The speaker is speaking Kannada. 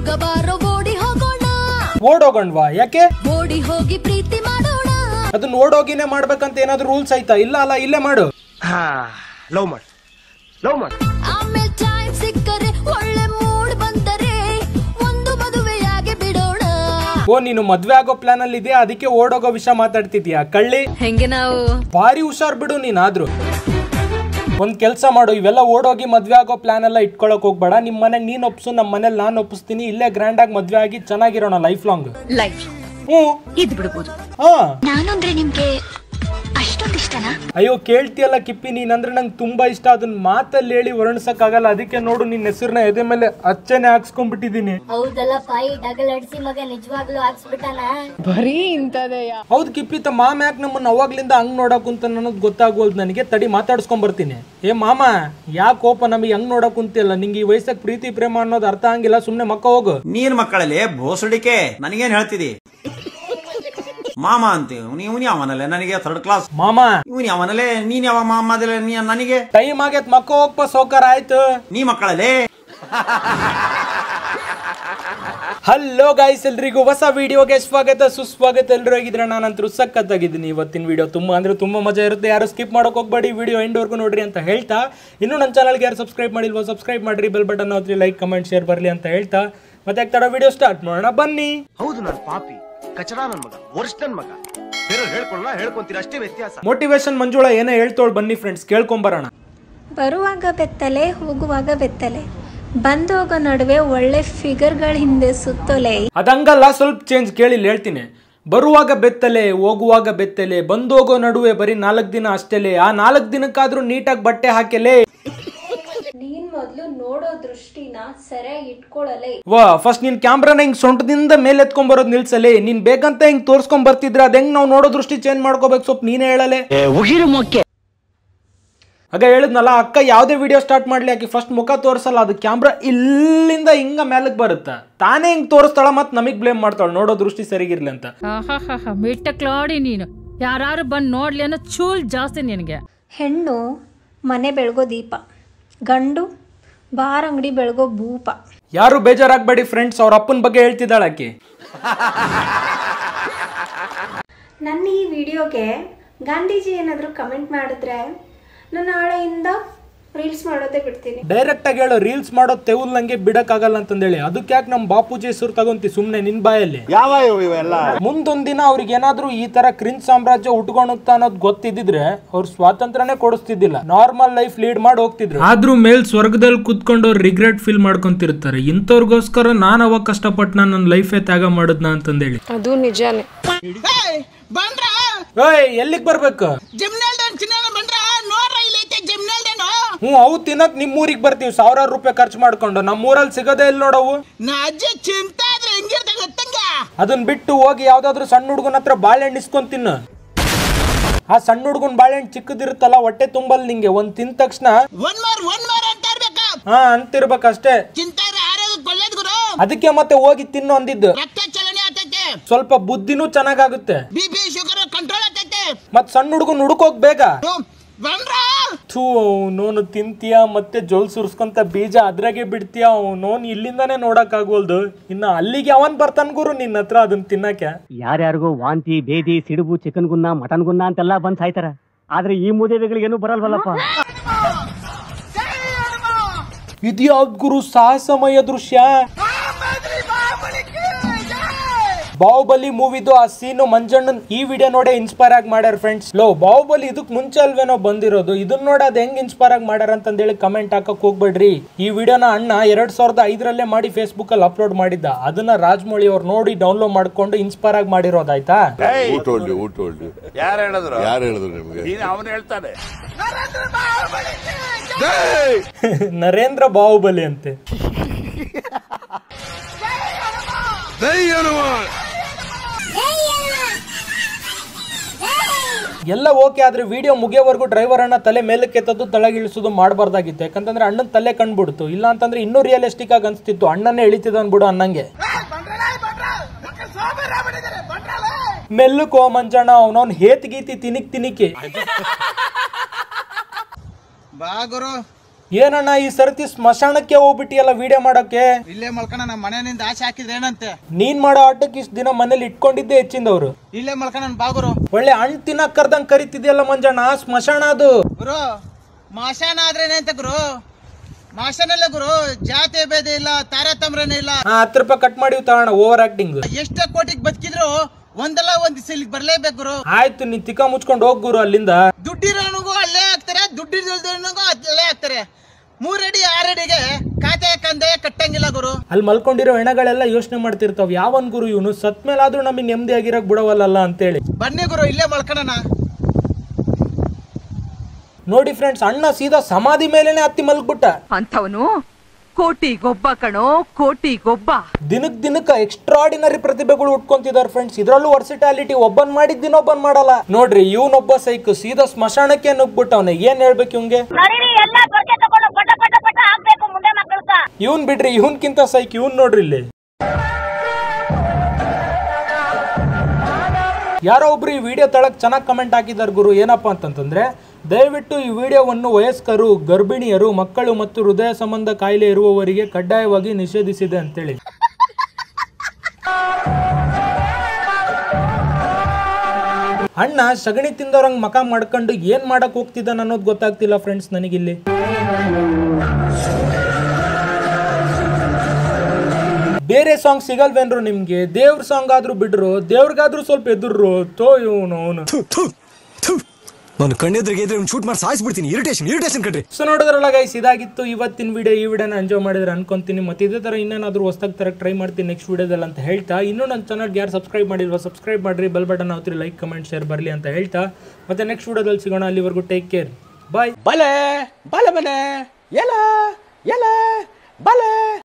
ಹುಡುಗ ಬಾರೋ ಓಡಿ ಹೋಗೋಣ ಓಡೋಗಣ್ವಾ ಯಾಕೆ ಓಡಿ ಹೋಗಿ ಪ್ರೀತಿ ಮಾಡೋಣ ಅದನ್ನ ಓಡೋಗಿನೇ ಮಾಡ್ಬೇಕಂತ ಏನಾದ್ರು ರೂಲ್ಸ್ ಆಯ್ತಾ ಇಲ್ಲ ಅಲ್ಲ ಇಲ್ಲೇ ಮಾಡು ಲವ್ ಮಾಡು ಲವ್ ಮಾಡು ಆಮೇಲೆ ಟೈಮ್ ಸಿಕ್ಕರೆ ಒಳ್ಳೆ ಮೂಡ್ ಬಂದರೆ ಒಂದು ಮದುವೆಯಾಗಿ ಬಿಡೋಣ ಓ ನೀನು ಮದ್ವೆ ಆಗೋ ಪ್ಲಾನ್ ಅಲ್ಲಿ ಇದೆಯಾ ಅದಕ್ಕೆ ಓಡೋಗೋ ವಿಷಯ ಮಾತಾಡ್ತಿದ್ಯಾ ಕಳ್ಳಿ ಹೆಂಗೆ ನಾವು ಭಾರಿ ಹುಷಾರ್ ಬಿಡು ನೀನಾದ್ರೂ ಒಂದ್ ಕೆಲ್ಸ ಮಾಡು ಇವೆಲ್ಲ ಓಡೋಗಿ ಮದ್ವೆ ಆಗೋ ಪ್ಲಾನ್ ಎಲ್ಲ ಇಟ್ಕೊಳಕ್ ಹೋಗ್ಬೇಡ ನಿಮ್ ಮನೆಗ್ ನೀನ್ ಒಪ್ಸು ನಮ್ ಮನೇಲಿ ನಾನ್ ಒಪ್ಪಿಸ್ತೀನಿ ಇಲ್ಲೇ ಗ್ರ್ಯಾಂಡ್ ಆಗಿ ಮದ್ವೆ ಆಗಿ ಚೆನ್ನಾಗಿರೋಣ ಲೈಫ್ ಲಾಂಗ್ ಲೈಫ್ ಹ್ಮ್ ಇದ್ ಬಿಡ್ಬೋದು ಹಾ ನಾನು ಅಂದ್ರೆ ನಿಮ್ಗೆ ಅಷ್ಟೊಂದು ಇಷ್ಟನಾ ಅಯ್ಯೋ ಕೇಳ್ತಿಯಲ್ಲ ಕಿಪ್ಪಿ ನೀನಂದ್ರೆ ನಂಗೆ ತುಂಬಾ ಇಷ್ಟ ಅದನ್ನ ಮಾತಲ್ಲಿ ಹೇಳಿ ವರ್ಣಿಸಕ್ ಆಗಲ್ಲ ಅದಕ್ಕೆ ನೋಡು ನಿನ್ನ ಹೆಸರನ್ನ ಎದೆ ಮೇಲೆ ಅಚ್ಚನೆ ಹಾಕ್ಸ್ಕೊಂಡ್ಬಿಟ್ಟಿದೀನಿ ಹೌದಲ್ಲ ಪಾಯಿ ಡಗಲ್ ಅಡ್ಸಿ ಮಗ ನಿಜವಾಗ್ಲೂ ಹಾಕ್ಸ್ಬಿಟ್ಟಾನ ಹೌದು ಕಿಪ್ಪಿತ ಮಾಮ ಯಾಕೆ ನಮ್ಮನ್ನ ಅವಾಗ್ಲಿಂದ ಹಂಗ್ ನೋಡಕ್ ಕುಂತ ಅನ್ನೋದು ಗೊತ್ತಾಗೋಲ್ದು ನನಗೆ ತಡಿ ಮಾತಾಡ್ಸ್ಕೊಂಡ್ ಬರ್ತೀನಿ ಏ ಮಾಮ ಯಾಕೆ ಕೋಪ ನಮಗೆ ಹಂಗ್ ನೋಡಕ್ ಕುಂತಿಲ್ಲ ನಿಂಗೆ ಈ ವಯಸ್ಸಾಗ ಪ್ರೀತಿ ಪ್ರೇಮ ಅನ್ನೋದು ಅರ್ಥ ಆಗಿಲ್ಲ ಸುಮ್ನೆ ಮಕ್ಕ ಹೋಗು ನೀನ್ ಮಕ್ಕಳಲ್ಲಿ ಬೋಸಡಿಕೆ ನನಗೇನ್ ಹೇಳ್ತಿದಿ ಮಾಮ ಅಂತೀವಿ ಇವನ್ ಯಾವನಲ್ಲೇ ನನಗೆ ಥರ್ಡ್ ಕ್ಲಾಸ್ ಮಾಮ ಇವನ್ ಯಾವನಲ್ಲೇ ನೀನ್ ಯಾವ ಮಾಮ ಅದಲ್ಲ ನೀ ನನಗೆ ಟೈಮ್ ಆಗೈತ್ ಮಕ್ಕ ಹೋಗ್ಪ ಸೌಕರ್ ಆಯ್ತು ನೀ ಮಕ್ಕಳಲ್ಲಿ ಹಲೋ ಗೈಸ್ ಎಲ್ರಿಗೂ ಹೊಸ ವಿಡಿಯೋಗೆ ಸ್ವಾಗತ ಸುಸ್ವಾಗತ ಎಲ್ಲರೂ ಆಗಿದ್ರೆ ನಾನಂತರೂ ಸಖತ್ತಾಗಿದ್ದೀನಿ ಇವತ್ತಿನ ವಿಡಿಯೋ ತುಂಬಾ ಅಂದ್ರೆ ತುಂಬಾ ಮಜಾ ಇರುತ್ತೆ ಯಾರು ಸ್ಕಿಪ್ ಮಾಡೋಕೆ ಹೋಗ್ಬೇಡಿ ವಿಡಿಯೋ ಎಂಡ್ವರೆಗೂ ನೋಡ್ರಿ ಅಂತ ಹೇಳ್ತಾ ಇನ್ನು ನನ್ನ ಚಾನಲ್ಗೆ ಯಾರು ಸಬ್ಸ್ಕ್ರೈಬ್ ಮಾಡಿಲ್ವೋ ಸಬ್ಸ್ಕ್ರೈಬ್ ಮಾಡ್ರಿ ಬೆಲ್ ಬಟನ್ ಹೋದ್ರಿ ಲೈಕ್ ಕಮೆಂಟ್ ಶೇರ್ ಬರಲಿ ಅಂತ ಹೇಳ್ತಾ ಮತ್ತೆ ಆಗ್ತಾರ ವಿಡಿಯೋ ಸ್ಟಾರ್ಟ್ ಮಾಡೋಣ ಬನ್ನಿ ಹೌದು ನಾನು ಪಾಪಿ ಕಚಡ ನನ್ ಮಗ ವರ್ಷ ನನ್ ಮಗ ಬೇರೆ ಹೇಳ್ಕೊಳ್ಳ ಹೇಳ್ಕೊಂತೀರ ಅಷ್ಟೇ ವ್ಯತ್ಯಾಸ ಮೋಟಿವೇಶನ್ ಮಂಜುಳ ಏನೇ ಹೇಳ್ತೋಳ್ ಬನ್ನಿ ಫ್ರೆಂಡ್ಸ್ ಕೇಳ್ಕೊಂಬರೋಣ ಬರುವಾಗ ಬೆತ್ತಲೆ ಹೋಗುವಾಗ ಬೆತ್ತಲೆ ಬಂದು ಹೋಗೋ ನಡುವೆ ಒಳ್ಳೆ ಫಿಗರ್ಗಳ ಹಿಂದೆ ಸುತ್ತೋಲೆ ಅದಂಗಲ್ಲ ಸ್ವಲ್ಪ ಚೇಂಜ್ ಕೇಳಿ ಇಲ್ಲಿ ಹೇಳ್ತೀನಿ ಬರುವಾಗ ಬೆತ್ತಲೆ ಹೋಗುವಾಗ ಬೆತ್ತಲೆ ಬಂದೋಗೋ ನಡುವೆ ಬರೀ ನಾಲ್ಕು ದಿನ ಅಷ್ಟೇಲೆ ಆ ನಾಲ್ಕು ದಿನಕ್ಕಾದ್ರೂ ನೀಟಾಗಿ ಬಟ್ಟೆ ಹಾಕೆಲೆ ನೀನ್ ಮೊದ್ಲು ನೋಡೋ ದೃಷ್ಟಿನ ಸರಿಯಾಗಿ ಇಟ್ಕೊಳ್ಳಲೆ ವಾ ಫಸ್ಟ್ ನೀನ್ ಕ್ಯಾಮ್ರಾನ ಹಿಂಗ್ ಸೊಂಟದಿಂದ ಮೇಲೆ ಎತ್ಕೊಂಡ್ ಬರೋದ್ ನಿಲ್ಸಲೆ ನೀನ್ ಬೇಕಂತ ಹಿಂಗ್ ತೋರ್ಸ್ಕೊಂಡ್ ಬರ್ತಿದ್ರ ಅದ್ ಹೆಂಗ್ ನಾವ್ ನೋಡೋ ದೃಷ್ಟಿ ಚೇಂಜ್ ಮಾಡ್ಕೋಬೇಕು ಸ್ವಲ್ಪ ನೀನೇ ಹೇಳಲೆ ಆಗ ಹೇಳಿದ್ನಲ್ಲ ಅಕ್ಕ ಯಾವ್ದೇ ವಿಡಿಯೋ ಸ್ಟಾರ್ಟ್ ಮಾಡ್ಲಿ ಆಕಿ ಫಸ್ಟ್ ಮುಖ ತೋರ್ಸಲ್ಲ ಅದು ಕ್ಯಾಮ್ರಾ ಇಲ್ಲಿಂದ ಹಿಂಗ ಮೇಲಕ್ ಬರುತ್ತೆ ತಾನೇ ಹಿಂಗ್ ತೋರಿಸ್ತಾಳ ಮತ್ ನಮಗ್ ಬ್ಲೇಮ್ ಮಾಡ್ತಾಳ ನೋಡೋ ದೃಷ್ಟಿ ಸರಿಗಿರ್ಲಿ ಅಂತ ಆಹಾಹಾಹಾ ಮಿಟ್ಟ ಕ್ಲಾಡಿ ನೀನು ಯಾರು ಬಂದು ನೋಡ್ಲಿ ಅನ್ನೋ ಚೂಲ್ ಜಾಸ್ತಿ ನಿನಗೆ ಹೆಣ್ಣು ಮನೆ ಬೆಳಗೋ ದೀಪ ಗಂಡು ಬಾರ್ ಅಂಗಡಿ ಬೆಳಗೋ ಭೂಪ ಯಾರು ಬೇಜಾರಾಗ್ಬೇಡಿ ಫ್ರೆಂಡ್ಸ್ ಅವ್ರ ಅಪ್ಪನ ಬಗ್ಗೆ ಹೇಳ್ತಿದ್ದಾಳ ಆಕಿ ನನ್ನ ಈ ವಿಡಿಯೋಗೆ ಗಾಂಧೀಜಿ ಏನಾದರೂ ಕಮೆಂಟ್ ಮಾಡಿದ್ರೆ ನಾನು ನಾಳೆಯಿಂದ ರೀಲ್ಸ್ ಮಾಡೋದೇ ಬಿಡ್ತೀನಿ ಡೈರೆಕ್ಟ್ ಆಗಿ ಹೇಳು ರೀಲ್ಸ್ ಮಾಡೋ ತೆವುಲ್ ನಂಗೆ ಬಿಡಕ್ಕಾಗಲ್ಲ ಅಂತಂದೇಳಿ ಅದಕ್ಕೆ ಯಾಕೆ ನಮ್ ಬಾಪೂಜಿ ಹೆಸರು ತಗೊಂತಿ ಸುಮ್ನೆ ನಿನ್ ಬಾಯಲ್ಲಿ ಮುಂದೊಂದ್ ದಿನ ಅವ್ರಿಗೆ ಏನಾದ್ರೂ ಈ ತರ ಕ್ರಿನ್ ಸಾಮ್ರಾಜ್ಯ ಉಟ್ಕೊಳುತ್ತಾ ಅನ್ನೋದು ಗೊತ್ತಿದ್ದಿದ್ರೆ ಅವ್ರು ಸ್ವಾತಂತ್ರ್ಯನೇ ಕೊಡಿಸ್ತಿದ್ದಿಲ್ಲ ನಾರ್ಮಲ್ ಲೈಫ್ ಲೀಡ್ ಮಾಡಿ ಹೋಗ್ತಿದ್ರು ಆದ್ರೂ ಮೇಲ್ ಸ್ವರ್ಗದಲ್ಲಿ ಕುತ್ಕೊಂಡು ಅವ್ರು ರಿಗ್ರೆಟ್ ಫೀಲ್ ಮಾಡ್ಕೊಂತಿರ್ತಾರೆ ಇಂಥವ್ರಿಗೋಸ್ಕರ ನಾನ್ ಅವಾಗ ಕಷ್ಟಪಟ್ಟು ನಾನು ನನ್ನ ಲೈಫೇ ತ್ಯಾಗ ಮಾಡದ್ನ ಅಂತಂದೇಳಿ ಅದು ನಿಜಾನೇ ಏಯ್ ಎಲ್ಲಿಗ್ ಬರ್ಬೇಕು ಹ್ಞೂ ಅವು ತಿನ್ನಕ್ ನಿಮ್ ಊರಿಗೆ ಬರ್ತೀವಿ ಸಾವಿರಾರು ರೂಪಾಯಿ ಖರ್ಚು ಮಾಡ್ಕೊಂಡು ನಮ್ಮ ಊರಲ್ಲಿ ಸಿಗೋದೇ ಇಲ್ಲ ನೋಡವು ಅದನ್ನ ಬಿಟ್ಟು ಹೋಗಿ ಯಾವ್ದಾದ್ರು ಸಣ್ಣ ಹುಡುಗನ ಹತ್ರ ಬಾಳೆಹಣ್ಣು ಇಸ್ಕೊಂಡ್ ತಿನ್ನು ಆ ಸಣ್ಣ ಹುಡುಗನ್ ಬಾಳೆಹಣ್ಣು ಚಿಕ್ಕದಿರುತ್ತಲ್ಲ ಹೊಟ್ಟೆ ತುಂಬಲ್ ನಿಂಗೆ ಒಂದ್ ತಿಂದ ತಕ್ಷಣ ಹಾ ಅಂತಿರ್ಬೇಕಷ್ಟೇ ಅದಕ್ಕೆ ಮತ್ತೆ ಹೋಗಿ ತಿನ್ನು ಅಂದಿದ್ದು ಸ್ವಲ್ಪ ಬುದ್ಧಿನೂ ಚೆನ್ನಾಗಾಗುತ್ತೆ ಮತ್ ಸಣ್ಣ ಹುಡುಗನ್ ಹುಡುಕೋಗ್ ಬೇಗ ಥೂ ನೋನು ತಿಂತೀಯ ಮತ್ತೆ ಜೋಲ್ ಸುರ್ಸ್ಕೊಂತ ಬೀಜ ಅದ್ರಾಗೆ ಬಿಡ್ತೀಯ ನೋನ್ ಇಲ್ಲಿಂದಾನೇ ನೋಡಕ್ ಆಗೋಲ್ದು ಇನ್ನ ಅಲ್ಲಿಗೆ ಅವನ್ ಬರ್ತಾನ ಗುರು ನಿನ್ನ ಹತ್ರ ಅದನ್ನ ತಿನ್ನಕ್ಕೆ ಯಾರ್ಯಾರಿಗೂ ವಾಂತಿ ಬೇದಿ ಸಿಡುಬು ಚಿಕನ್ ಗುನ್ನ ಮಟನ್ ಗುನ್ನ ಅಂತೆಲ್ಲ ಬಂದ್ ಸಾಯ್ತಾರ ಆದ್ರೆ ಈ ಮೂದೇವಿಗಳಿಗೇನು ಬರಲ್ವಲ್ಲಪ್ಪ ಇದ್ಯಾವ್ದ್ ಗುರು ಸಾಹಸಮಯ ದೃಶ್ಯ ಬಾಹುಬಲಿ ಮೂವಿದು ಆ ಸೀನು ಮಂಜಣ್ಣನ್ ಈ ವಿಡಿಯೋ ನೋಡೇ ಇನ್ಸ್ಪೈರ್ ಆಗಿ ಮಾಡ್ಯಾರ ಫ್ರೆಂಡ್ಸ್ ಲೋ ಬಾಹುಬಲಿ ಇದಕ್ ಮುಂಚೆ ಅಲ್ವೇನೋ ಬಂದಿರೋದು ಇದನ್ನ ನೋಡಿ ಅದ್ ಹೆಂಗ್ ಇನ್ಸ್ಪೈರ್ ಆಗಿ ಮಾಡ್ಯಾರ ಅಂತಂದೇಳಿ ಕಮೆಂಟ್ ಹಾಕಕ್ ಹೋಗ್ಬೇಡ್ರಿ ಈ ವಿಡಿಯೋನ ಅಣ್ಣ ಎರಡ್ ಸಾವಿರದ ಐದರಲ್ಲೇ ಮಾಡಿ ಫೇಸ್ಬುಕ್ ಅಲ್ಲಿ ಅಪ್ಲೋಡ್ ಮಾಡಿದ್ದ ಅದನ್ನ ರಾಜಮೌಳಿ ಅವ್ರು ನೋಡಿ ಡೌನ್ಲೋಡ್ ಮಾಡ್ಕೊಂಡು ಇನ್ಸ್ಪೈರ್ ಆಗಿ ಮಾಡಿರೋದಾಯ್ತಾ ಊಟ ಹೊಳ್ಳಿ ಊಟ ಹೊಳ್ಳಿ ಯಾರು ಹೇಳಿದ್ರು ಯಾರು ಹೇಳಿದ್ರು ನಿಮ್ಗೆ ಅವನು ಹೇಳ್ತಾನೆ ನರೇಂದ್ರ ಬಾಹುಬಲಿ ಅಂತೆ ಎಲ್ಲ ಓಕೆ ಆದ್ರೆ ವಿಡಿಯೋ ಮುಗಿಯೋವರೆಗೂ ಡ್ರೈವರ್ ಅಣ್ಣ ತಲೆ ಮೇಲಕ್ಕೆ ಎತ್ತದ್ದು ತಳಗಿಳಿಸೋದು ಮಾಡಬಾರ್ದಾಗಿತ್ತು ಯಾಕಂತಂದ್ರೆ ಅಣ್ಣನ ತಲೆ ಕಂಡ್ಬಿಡ್ತು ಇಲ್ಲ ಅಂತಂದ್ರೆ ಇನ್ನೂ ರಿಯಲಿಸ್ಟಿಕ್ ಆಗಿ ಅನ್ಸ್ತಿತ್ತು ಅಣ್ಣನೇ ಎಳಿತಿದ ಅನ್ಬಿಡು ಅನ್ನಂಗೆ ಮೆಲ್ಲುಕೋ ಮಂಜಣ್ಣ ಅವನವ್ನ ಹೇತ್ ಗೀತಿ ತಿನಿಕ್ ತಿನಿಕಿ ಬಾ ಗುರು ಏನಣ್ಣ ಈ ಸರ್ತಿ ಸ್ಮಶಾನಕ್ಕೆ ಹೋಗ್ಬಿಟ್ಟಿಯಲ್ಲ ವಿಡಿಯೋ ಮಾಡಕ್ಕೆ ಇಲ್ಲೇ ಮಲ್ಕಣ ನಮ್ಮ ಮನೆಯಿಂದ ಆಸೆ ಹಾಕಿದ್ರೆ ಏನಂತೆ ನೀನ್ ಮಾಡೋ ಆಟಕ್ಕೆ ಇಷ್ಟ ದಿನ ಮನೇಲಿ ಇಟ್ಕೊಂಡಿದ್ದೆ ಹೆಚ್ಚಿಂದವ್ರು ಇಲ್ಲೇ ಮಲ್ಕಣ ನನ್ ಬಾಗುರು ಒಳ್ಳೆ ಹಣ್ಣು ತಿನ್ನಕ್ ಕರ್ದಂಗ್ ಕರಿತಿದ್ಯಲ್ಲ ಮಂಜಣ್ಣ ಸ್ಮಶಾನ ಅದು ಗುರು ಮಾಶಾನ ಆದ್ರೇನೆ ಅಂತ ಗುರು ಮಾಶಾನಲ್ಲ ಗುರು ಜಾತಿ ಭೇದ ಇಲ್ಲ ತಾರತಮ್ರನೇ ಇಲ್ಲ ಹಾ ಹತ್ತು ರೂಪಾಯಿ ಕಟ್ ಮಾಡಿ ತಗೋಣ ಓವರ್ ಆಕ್ಟಿಂಗ್ ಎಷ್ಟೇ ಕೋಟಿಗೆ ಬದುಕಿದ್ರು ಒಂದಲ್ಲ ಒಂದ್ ದಿವಸ ಇಲ್ಲಿಗೆ ಬರ್ಲೇಬೇಕು ಗುರು ಆಯ್ತು ನೀನ್ ತಿಕ್ಕ ಮುಚ್ಕೊಂಡು ಹೋಗ್ ಗುರು ಅಲ್ಲಿಂದ ದುಡ್ಡಿರೋನಿಗೂ ಅಲ್ಲೇ ಹಾಕ್ತಾರೆ ದುಡ್ಡಿಲ್ದವನಿಗೂ ಅಲ್ಲೇ ಹಾಕ್ತಾರೆ ಮೂರಡಿ ಆರಡಿಗೆ ಖಾತೆ ಕಂದೆ ಕಟ್ಟಂಗಿಲ್ಲ ಗುರು ಅಲ್ಲಿ ಮಲ್ಕೊಂಡಿರೋ ಹೆಣಗಳೆಲ್ಲ ಯೋಚನೆ ಮಾಡ್ತಿರ್ತಾವ ಯಾವನ್ ಗುರು ಇವನು ಸತ್ ಮೇಲಾದ್ರೂ ನಮಗೆ ನೆಮ್ಮದಿ ಆಗಿರಕ್ ಬಿಡವಲ್ಲ ಅಂತೇಳಿ ಬನ್ನಿ ಗುರು ಇಲ್ಲೇ ಮಲ್ಕಣ ನೋಡಿ ಫ್ರೆಂಡ್ಸ್ ಅಣ್ಣ ಸೀದಾ ಸಮಾಧಿ ಮೇಲೆನೆ ಹತ್ತಿ ಮಲ್ಗ್ಬಿಟ್ಟ ಅಂಥವನು ಕೋಟಿ ಗೊಬ್ಬ ಕಣೋ ಕೋಟಿ ಗೊಬ್ಬ ದಿನಕ್ ದಿನಕ್ಕ ಎಕ್ಸ್ಟ್ರಾಡಿನರಿ ಪ್ರತಿಭೆಗಳು ಉಟ್ಕೊಂತಿದಾರೆ ಫ್ರೆಂಡ್ಸ್ ಇದ್ರಲ್ಲೂ ವರ್ಸಿಟಾಲಿಟಿ ಒಬ್ಬನ್ ಮಾಡಿದ್ ದಿನೊಬ್ಬನ್ ಮಾಡಲ್ಲ ನೋಡ್ರಿ ಇವನೊಬ್ಬ ಸೈಕ್ ಸೀದಾ ಸ್ಮಶಾನಕ್ಕೆ ನುಗ್ಬಿಟ್ಟವನೆ ಏನ್ ಹೇಳ್ಬೇಕು ಇವಂಗೆ ಇವನ್ ಬಿಡ್ರಿ ಇವನ್ಕಿಂತ ಸೈಕ್ ಇವನ್ ನೋಡ್ರಿ ಇಲ್ಲಿ ಯಾರೋ ಒಬ್ರು ಈ ವಿಡಿಯೋ ತಳಕ್ ಚೆನ್ನಾಗಿ ಕಮೆಂಟ್ ಹಾಕಿದ್ದಾರೆ ಗುರು ಏನಪ್ಪಾ ಅಂತಂತಂದ್ರೆ ದಯವಿಟ್ಟು ಈ ವಿಡಿಯೋವನ್ನು ವಯಸ್ಕರು ಗರ್ಭಿಣಿಯರು ಮಕ್ಕಳು ಮತ್ತು ಹೃದಯ ಸಂಬಂಧ ಕಾಯಿಲೆ ಇರುವವರಿಗೆ ಕಡ್ಡಾಯವಾಗಿ ನಿಷೇಧಿಸಿದೆ ಅಂತೇಳಿ ಅಣ್ಣ ಸಗಣಿ ತಿಂದವ್ರಂಗ್ ಮಕ ಮಾಡ್ಕೊಂಡು ಏನ್ ಮಾಡಕ್ ಹೋಗ್ತಿದ್ದಾನ ಅನ್ನೋದು ಗೊತ್ತಾಗ್ತಿಲ್ಲ ಫ್ರೆಂಡ್ಸ್ ನನಗಿಲ್ಲಿ ಬೇರೆ ಸಾಂಗ್ ಸಿಗಲ್ವೇನ್ರು ನಿಮ್ಗೆ ದೇವ್ರ ಸಾಂಗ್ ಆದ್ರೂ ಬಿಡ್ರು ದೇವ್ರಿಗಾದ್ರೂ ಸ್ವಲ್ಪ ಎದುರ್ರು ತೋ ಇವನು ಅವನು ನಾನು ಕಣ್ಣೆದ್ರಿಗೆ ಇದ್ರೆ ಶೂಟ್ ಮಾಡಿ ಸಾಯಿಸ್ಬಿಡ್ತೀನಿ ಇರಿಟೇಷನ್ ಇರಿಟೇಷನ್ ಕಣ್ರಿ ಸೊ ನೋಡಿದ್ರಲ್ಲ ಗೈಸ್ ಇದಾಗಿತ್ತು ಇವತ್ತಿನ ವಿಡಿಯೋ ಈ ವಿಡಿಯೋನ ಎಂಜಾಯ್ ಮಾಡಿದ್ರೆ ಅನ್ಕೊಂತೀನಿ ಮತ್ತೆ ಇದೇ ತರ ಇನ್ನೇನಾದ್ರೂ ಹೊಸ್ದಾಗಿ ತರ ಟ್ರೈ ಮಾಡ್ತೀನಿ ನೆಕ್ಸ್ಟ್ ವಿಡಿಯೋದಲ್ಲಿ ಅಂತ ಹೇಳ್ತಾ ಇನ್ನೂ ನನ್ನ ಚಾನಲ್ಗೆ ಯಾರು ಸಬ್ಸ್ಕ್ರೈಬ್ ಮಾಡಿಲ್ವಾ ಸಬ್ಸ್ಕ್ರೈಬ್ ಮಾಡ್ರಿ ಬೆಲ್ ಬಟನ್ ಹಾಕ್ತಿರಿ ಲೈಕ್ ಕಮೆಂಟ್ ಶೇರ್ ಬರಲಿ ಅಂತ ಹೇಳ್ತಾ ಮತ್ತೆ ನೆಕ್ಸ್ಟ್ ವಿಡಿಯೋದಲ್ಲಿ ಸಿಗೋಣ ಅಲ್ಲಿವರೆಗೂ ಟೇಕ್ ಕೇರ್ ಬಾಯ್ ಬಲೆ ಬಲೆ ಬಲೆ ಎಲ ಎಲ ಬಲೆ